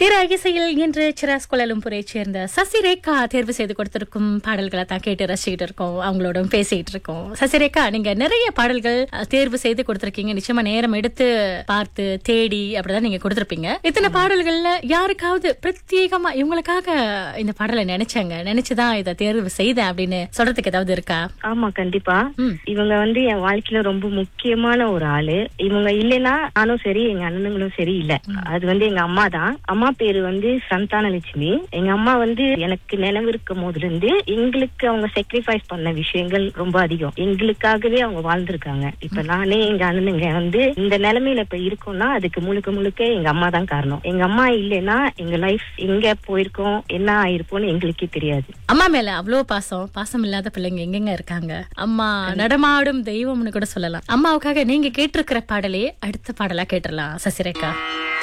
திரு அகிசையில் இன்று சிராஸ் கோலாலம்பூரை சேர்ந்த சசிரேகா தேர்வு செய்து கொடுத்திருக்கும் பாடல்களை தான் கேட்டு ரசிக்கிட்டு இருக்கோம் அவங்களோட பேசிட்டு இருக்கோம் சசிரேகா நீங்க நிறைய பாடல்கள் அஹ், தேர்வு செய்து கொடுத்திருக்கீங்க நிச்சயமா நேரம் எடுத்து பார்த்து தேடி அப்படிதான் நீங்க கொடுத்திருப்பீங்க இத்தனை பாடல்கள்ல யாருக்காவது பிரத்யேகமா இவங்களுக்காக இந்த பாடலை நினைச்சாங்க நினைச்சுதான் இதை தேர்வு செய்தேன் அப்படின்னு சொல்றதுக்கு ஏதாவது இருக்கா ஆமா கண்டிப்பா ம். இவங்க வந்து என் வாழ்க்கையில ரொம்ப முக்கியமான ஒரு ஆளு இவங்க இல்லைன்னா நானும் சரி எங்க அண்ணனுங்களும் சரி இல்ல அது வந்து எங்க அம்மா தான் அம்மா பேரு வந்து சந்தான லட்சுமி எங்க அம்மா வந்து எனக்கு நினைவு இருக்கும் போதுல இருந்து எங்களுக்கு அவங்க sacrifice பண்ண விஷயங்கள் ரொம்ப அதிகம் எங்களுக்காகவே அவங்க வாழ்ந்திருக்காங்க இப்ப நானே எங்க அண்ணனுங்க வந்து இந்த நிலைமையில இப்ப இருக்கோம்னா அதுக்கு முழுக்க முழுக்க எங்க அம்மா தான் காரணம் எங்க அம்மா இல்லைன்னா எங்க லைஃப் எங்க போயிருக்கோம் என்ன ஆயிருப்போம்னு எங்களுக்கே தெரியாது அம்மா மேல அவ்வளவு பாசம் பாசம் இல்லாத பிள்ளைங்க எங்கெங்க இருக்காங்க அம்மா நடமாடும் தெய்வம்னு கூட சொல்லலாம் அம்மாவுக்காக நீங்க கேட்டிருக்கிற பாடலே அடுத்த பாடலா கேட்டுடலாம் சசிரேகா